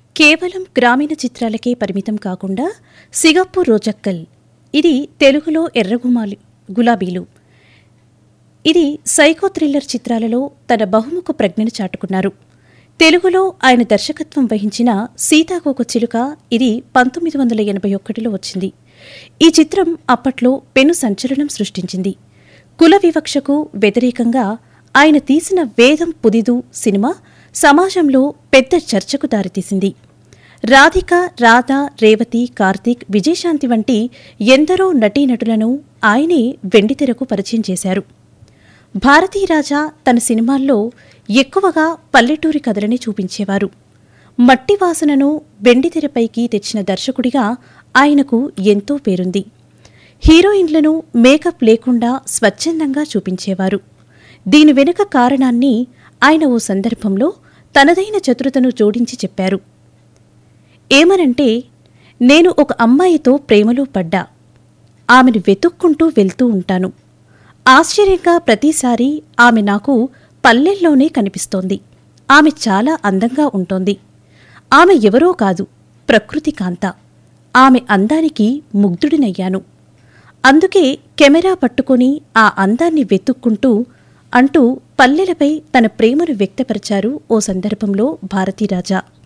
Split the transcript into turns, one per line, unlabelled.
కేవలం గ్రామీణ చిత్రాలకే పరిమితం కాకుండా సిగప్పు రోజక్కల్ ఇది తెలుగులో ఎర్రగుమాలి గులాబీలు ఇది సైకో థ్రిల్లర్ చిత్రాలలో తన బహుముఖ ప్రజ్ఞను చాటుకున్నారు తెలుగులో ఆయన దర్శకత్వం వహించిన సీతాకోక చిలుక ఇది పంతొమ్మిది వందల ఎనభై ఒకటిలో వచ్చింది ఈ చిత్రం అప్పట్లో పెను సంచలనం సృష్టించింది కుల వివక్షకు వ్యతిరేకంగా ఆయన తీసిన వేదం పుదిదు సినిమా సమాజంలో పెద్ద చర్చకు దారితీసింది రాధిక రాధ రేవతి కార్తీక్ విజయశాంతి వంటి ఎందరో నటీనటులను ఆయనే వెండితెరకు పరిచయం చేశారు భారతీరాజా తన సినిమాల్లో ఎక్కువగా పల్లెటూరి కథలని చూపించేవారు మట్టి వాసనను వెండితెరపైకి తెచ్చిన దర్శకుడిగా ఆయనకు ఎంతో పేరుంది హీరోయిన్లను మేకప్ లేకుండా స్వచ్ఛందంగా చూపించేవారు దీని వెనుక కారణాన్ని ఆయన ఓ సందర్భంలో తనదైన చతురతను జోడించి చెప్పారు ఏమనంటే నేను ఒక అమ్మాయితో ప్రేమలో పడ్డా ఆమెను వెతుక్కుంటూ వెళ్తూ ఉంటాను ఆశ్చర్యంగా ప్రతిసారి ఆమె నాకు పల్లెల్లోనే కనిపిస్తోంది ఆమె చాలా అందంగా ఉంటోంది ఆమె ఎవరో కాదు ప్రకృతి కాంత ఆమె అందానికి ముగ్ధుడినయ్యాను అందుకే కెమెరా పట్టుకొని ఆ అందాన్ని వెతుక్కుంటూ అంటూ పల్లెలపై తన ప్రేమను వ్యక్తపరిచారు ఓ సందర్భంలో భారతీరాజా